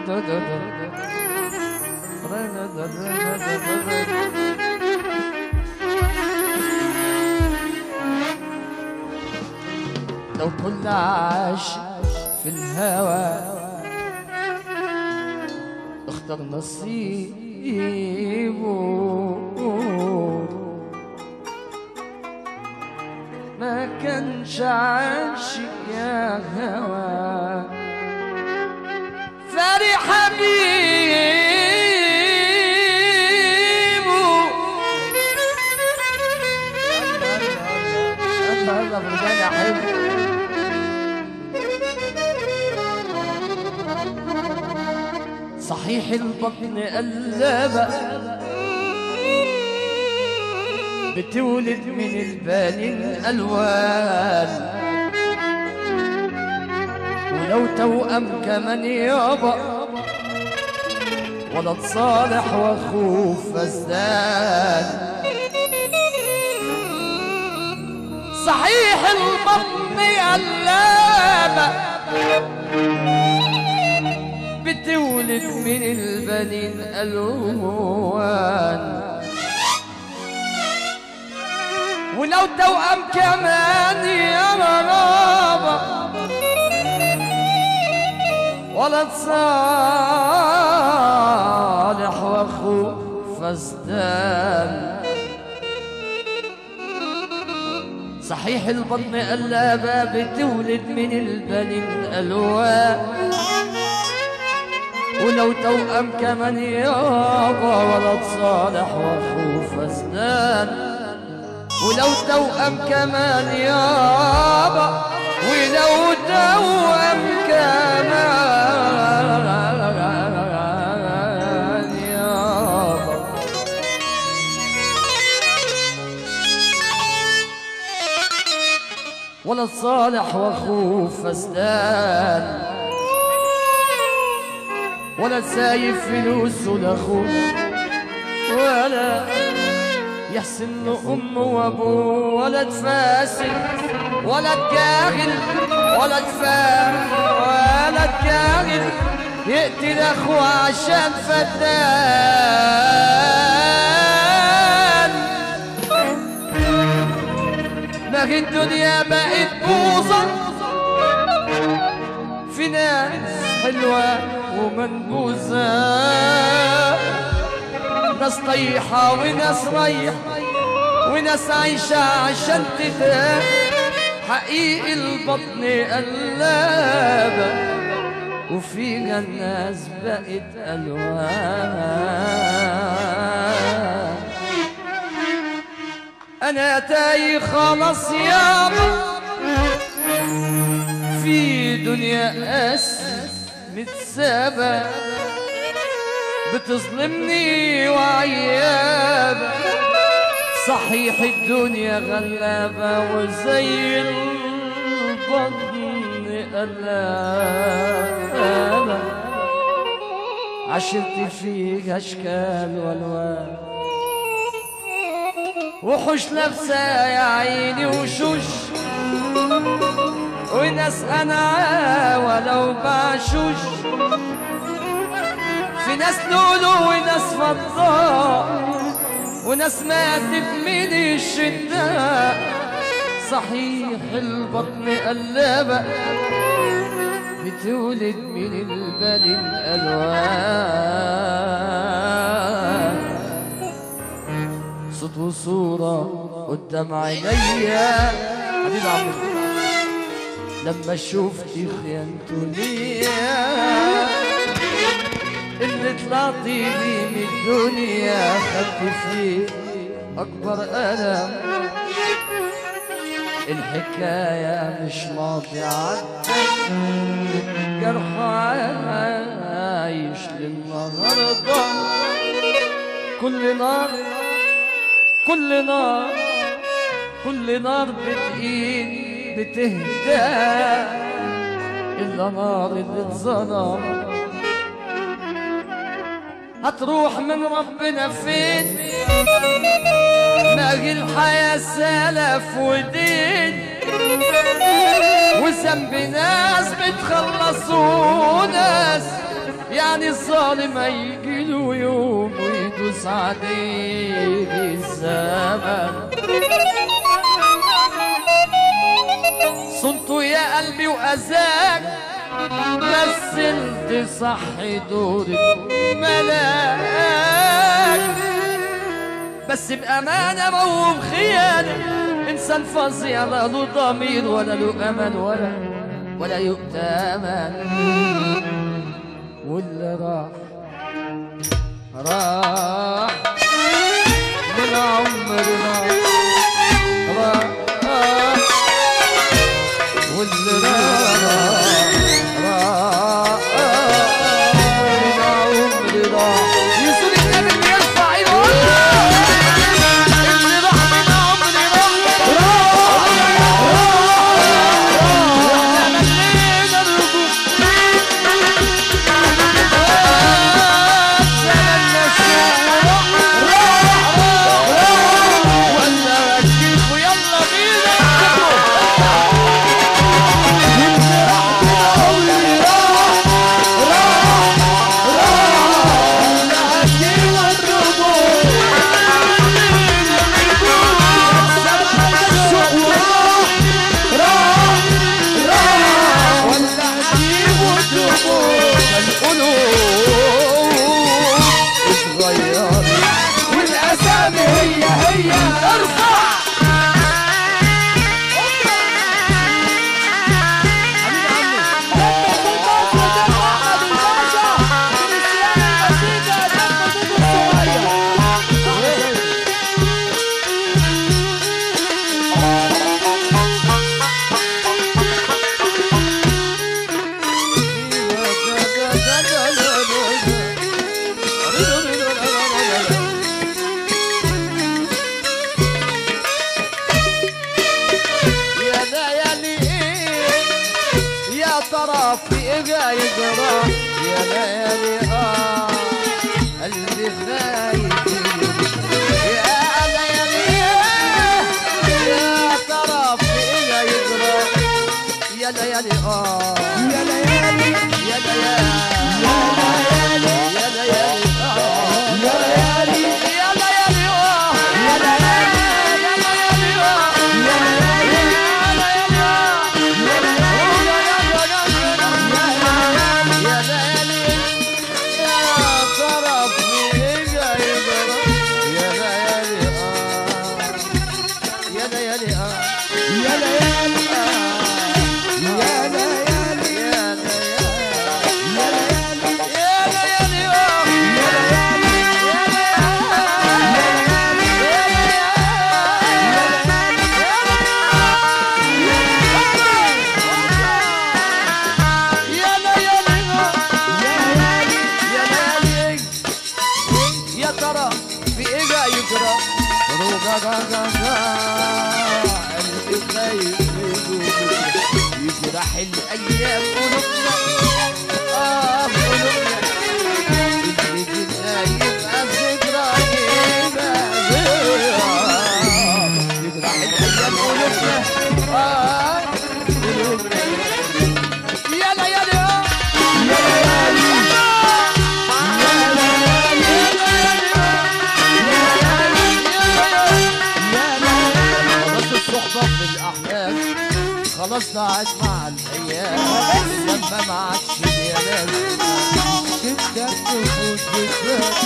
لو كل عاشق في الهوى اختار نصيبه ما كانش عاشق يا هوى فاري حبيبه الله الله فرجاني احبه صحيح البطن قلابة بتولد من البنين ألوان ولو توأم كمان يابا ولد صالح واخوه فزدان صحيح البطن قلابة بتولد من البنين ألوان ولو توأم كمان يا مرابة ولد صالح واخوه فزدان صحيح البطن قلابة بتولد من البنين ألوان ولو توأم كمان يابا ولد صالح واخوه فسدان ولو توأم كمان يابا ولو توأم كمان يابا ولد صالح واخوه فسدان ولا سايب فلوس لاخوه ولا يحسن له امه وابوه ولا تفاسد ولا تجاهل ولا تفاهم ولا تجاهل يقتل اخوه عشان فتان ما هي الدنيا بقت بوظه في ناس حلوة ومنبوذة ناس طيحة وناس رايحة وناس عايشة عشان تتاب حقيقي البطن قلابة وفيها الناس بقت ألوان أنا تايه خلاص يابا في دنيا أس متسابة بتظلمني وعيابة صحيح الدنيا غلابة وزي البطن قلابة عشرت فيك أشكال والوان وحوش لابسة يا عيني وشوش وناس انا ولو بعشوش في ناس لولو وناس فضاء وناس ماتت من الشتاء صحيح البطن قلابة بتولد من البنين ألوان صوت وصورة قدام عينيا حبيبي عمرو لما شفتي خيانته ليا اللي طلعتي بيه من الدنيا خدت فيه اكبر الم الحكاية مش ماضي عدى جرح عايش للنهاردة كل نار كل نار كل نار بتقيل بتهدى إلا نار اللي اتظلم هتروح من ربنا فين باقي الحياة سلف ودين وذنب ناس بتخلصوا ناس يعني الظالم هيجي له يوم ويدوس عليه الزمن صنته يا قلبي وأذاك مثلت صح دورك ملاك بس بأمانة موهوب خيانة إنسان فظيع لا له ضمير ولا له أمل ولا ولا يؤتمن واللي راح راح من عمري راح راح راح واللي راح راح من عمري راح يسوع النبي اللي يرفع ايده اللي راح من عمري راح راح واحنا ملينا الرجوع زمننا الشوق راح راح ولا ركبوا يلا بينا والاسامي هي هي ارفع يا ليالي يا ترى في ايه يجرى يا ليالي اه قلبي خايف يا ليالي يا ترى في ايه يجرى يا ليالي اه يا ليالي يا ليالي يا ليالي يا ليالي اه يا ليالي يا ليالي اه يا ليالي يا ليالي اه يا ليالي يا ليالي يا ترى في ايه جاي يجرى روجا جا جا جا قلبي خايف يجرح الايام قلوبنا اه قلوبنا اللي جبنا يبقى ذكرى يبقى ذكرى يجرح الايام قلوبنا اه قلوبنا يا ليالي اه خلاص الصحبة في الأحلام خلاص ضاعت مع الأيام لما ما عادش يا ناس شدة تفوت بالذات